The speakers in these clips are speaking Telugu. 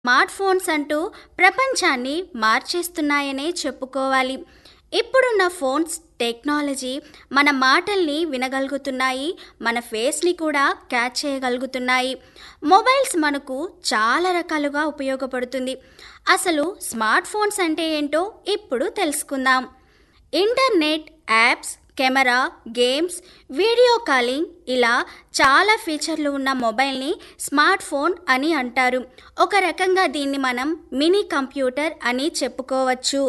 స్మార్ట్ ఫోన్స్ అంటూ ప్రపంచాన్ని మార్చేస్తున్నాయనే చెప్పుకోవాలి ఇప్పుడున్న ఫోన్స్ టెక్నాలజీ మన మాటల్ని వినగలుగుతున్నాయి మన ఫేస్ని కూడా క్యాచ్ చేయగలుగుతున్నాయి మొబైల్స్ మనకు చాలా రకాలుగా ఉపయోగపడుతుంది అసలు స్మార్ట్ ఫోన్స్ అంటే ఏంటో ఇప్పుడు తెలుసుకుందాం internet apps camera games video calling ఇలా చాలా ఫీచర్లు ఉన్న మొబైల్ని స్మార్ట్ ఫోన్ అని అంటారు ఒక రకంగా దీన్ని మనం మినీ కంప్యూటర్ అని చెప్పుకోవచ్చు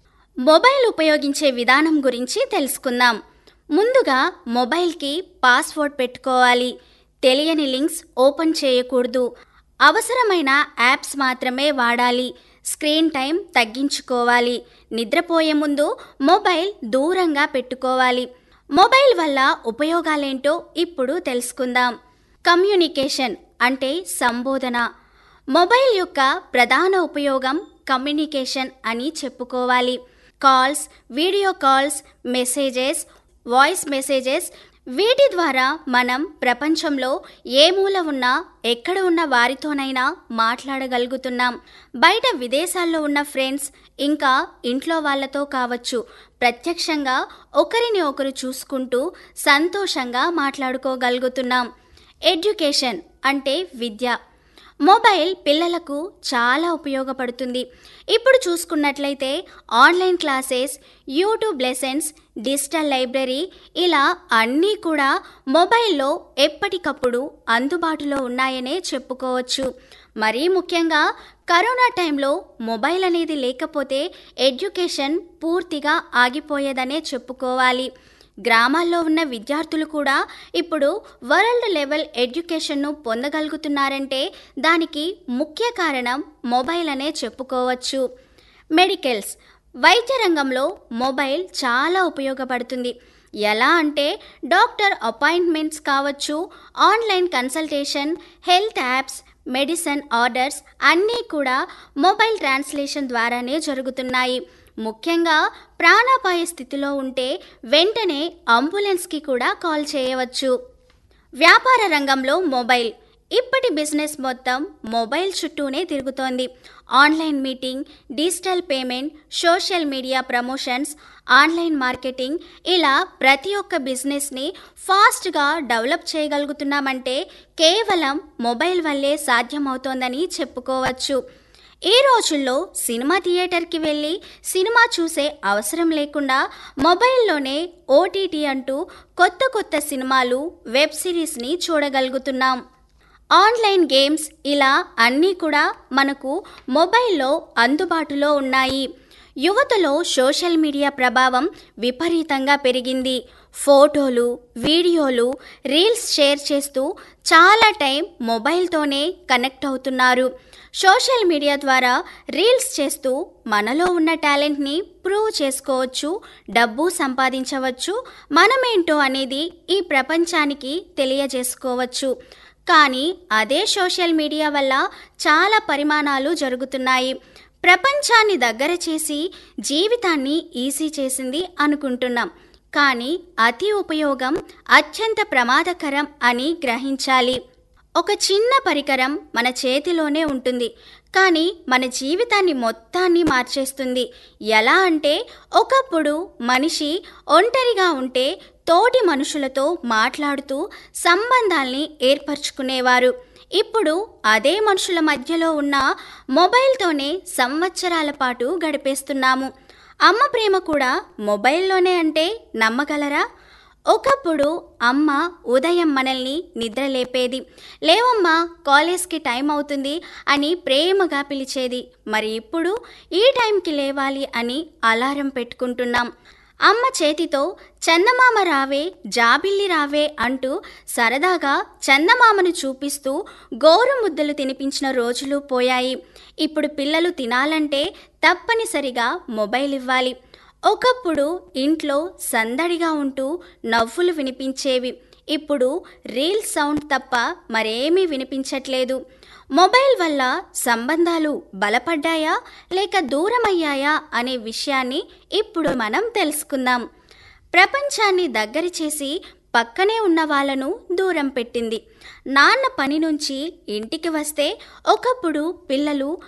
మొబైల్ ఉపయోగించే విధానం గురించి తెలుసుకుందాం ముందుగా మొబైల్కి పాస్వర్డ్ పెట్టుకోవాలి తెలియని లింక్స్ ఓపెన్ చేయకూడదు అవసరమైన యాప్స్ మాత్రమే వాడాలి స్క్రీన్ టైం తగ్గించుకోవాలి నిద్రపోయే ముందు మొబైల్ దూరంగా పెట్టుకోవాలి మొబైల్ వల్ల ఉపయోగాలేంటో ఇప్పుడు తెలుసుకుందాం కమ్యూనికేషన్ అంటే సంబోధన మొబైల్ యొక్క ప్రధాన ఉపయోగం కమ్యూనికేషన్ అని చెప్పుకోవాలి calls video calls messages voice messages వీటి ద్వారా మనం ప్రపంచంలో ఏ మూల ఉన్నా ఎక్కడ ఉన్న వారితోనైనా మాట్లాడగలుగుతున్నాం బయట విదేశాల్లో ఉన్న ఫ్రెండ్స్ ఇంకా ఇంట్లో వాళ్ళతో కావచ్చు ప్రత్యక్షంగా ఒకరిని ఒకరు చూసుకుంటూ సంతోషంగా మాట్లాడుకోగలుగుతున్నాం ఎడ్యుకేషన్ అంటే విద్య మొబైల్ పిల్లలకు చాలా ఉపయోగపడుతుంది ఇప్పుడు చూసుకున్నట్లయితే online classes YouTube lessons digital library ఇలా అన్నీ కూడా మొబైల్లో ఎప్పటికప్పుడు అందుబాటులో ఉన్నాయనే చెప్పుకోవచ్చు మరీ ముఖ్యంగా కరోనా టైంలో మొబైల్ అనేది లేకపోతే ఎడ్యుకేషన్ పూర్తిగా ఆగిపోయేదనే చెప్పుకోవాలి గ్రామాల్లో ఉన్న విద్యార్థులు కూడా ఇప్పుడు వరల్డ్ లెవెల్ ఎడ్యుకేషన్ను పొందగలుగుతున్నారంటే దానికి ముఖ్య కారణం మొబైల్ అనే చెప్పుకోవచ్చు మెడికల్స్ వైద్య రంగంలో మొబైల్ చాలా ఉపయోగపడుతుంది ఎలా అంటే డాక్టర్ అపాయింట్మెంట్స్ కావచ్చు online consultation health apps medicine orders అన్నీ కూడా మొబైల్ ట్రాన్స్లేషన్ ద్వారానే జరుగుతున్నాయి ముఖ్యంగా ప్రాణాపాయ స్థితిలో ఉంటే వెంటనే అంబులెన్స్కి కూడా కాల్ చేయవచ్చు వ్యాపార రంగంలో మొబైల్ ఇప్పటి బిజినెస్ మొత్తం మొబైల్ చుట్టూనే తిరుగుతోంది online meeting digital payment social media promotions online marketing ఇలా ప్రతి ఒక్క బిజినెస్ని ఫాస్ట్గా డెవలప్ చేయగలుగుతున్నామంటే కేవలం మొబైల్ వల్లే సాధ్యమవుతోందని చెప్పుకోవచ్చు ఈ రోజుల్లో సినిమా థియేటర్కి వెళ్ళి సినిమా చూసే అవసరం లేకుండా మొబైల్లోనే ఓటీటీ అంటూ కొత్త కొత్త సినిమాలు వెబ్ సిరీస్ని చూడగలుగుతున్నాం ఆన్లైన్ గేమ్స్ ఇలా అన్నీ కూడా మనకు మొబైల్లో అందుబాటులో ఉన్నాయి యువతలో సోషల్ మీడియా ప్రభావం విపరీతంగా పెరిగింది ఫోటోలు వీడియోలు రీల్స్ షేర్ చేస్తూ చాలా టైం మొబైల్తోనే కనెక్ట్ అవుతున్నారు సోషల్ మీడియా ద్వారా రీల్స్ చేస్తూ మనలో ఉన్న టాలెంట్ని ప్రూవ్ చేసుకోవచ్చు డబ్బు సంపాదించవచ్చు మనమేంటో అనేది ఈ ప్రపంచానికి తెలియజేసుకోవచ్చు కానీ అదే సోషల్ మీడియా వల్ల చాలా పరిమాణాలు జరుగుతున్నాయి ప్రపంచాన్ని దగ్గర చేసి జీవితాన్ని ఈజీ చేసింది అనుకుంటున్నాం కానీ అతి ఉపయోగం అత్యంత ప్రమాదకరం అని గ్రహించాలి ఒక చిన్న పరికరం మన చేతిలోనే ఉంటుంది కానీ మన జీవితాన్ని మొత్తాన్ని మార్చేస్తుంది ఎలా అంటే ఒకప్పుడు మనిషి ఒంటరిగా ఉంటే తోటి మనుషులతో మాట్లాడుతూ సంబంధాల్ని ఏర్పరచుకునేవారు ఇప్పుడు అదే మనుషుల మధ్యలో ఉన్న మొబైల్తోనే సంవత్సరాల పాటు గడిపేస్తున్నాము అమ్మ ప్రేమ కూడా మొబైల్లోనే అంటే నమ్మగలరా ఒకప్పుడు అమ్మ ఉదయం మనల్ని నిద్ర లేపేది లేవమ్మా కాలేజ్కి టైం అవుతుంది అని ప్రేమగా పిలిచేది మరి ఇప్పుడు ఈ టైంకి లేవాలి అని అలారం పెట్టుకుంటున్నాం అమ్మ చేతితో చందమామ రావే జాబిల్లి రావే అంటూ సరదాగా చందమామను చూపిస్తూ గోరు ముద్దలు తినిపించిన రోజులు పోయాయి ఇప్పుడు పిల్లలు తినాలంటే తప్పనిసరిగా మొబైల్ ఇవ్వాలి ఒకప్పుడు ఇంట్లో సందడిగా ఉంటూ నవ్వులు వినిపించేవి ఇప్పుడు రీల్ సౌండ్ తప్ప మరేమీ వినిపించట్లేదు మొబైల్ వల్ల సంబంధాలు బలపడ్డాయా లేక దూరమయ్యాయా అనే విషయాన్ని ఇప్పుడు మనం తెలుసుకుందాం ప్రపంచాన్ని దగ్గర చేసి పక్కనే ఉన్న వాళ్ళను దూరం పెట్టింది నాన్న పని నుంచి ఇంటికి వస్తే ఒకప్పుడు పిల్లలు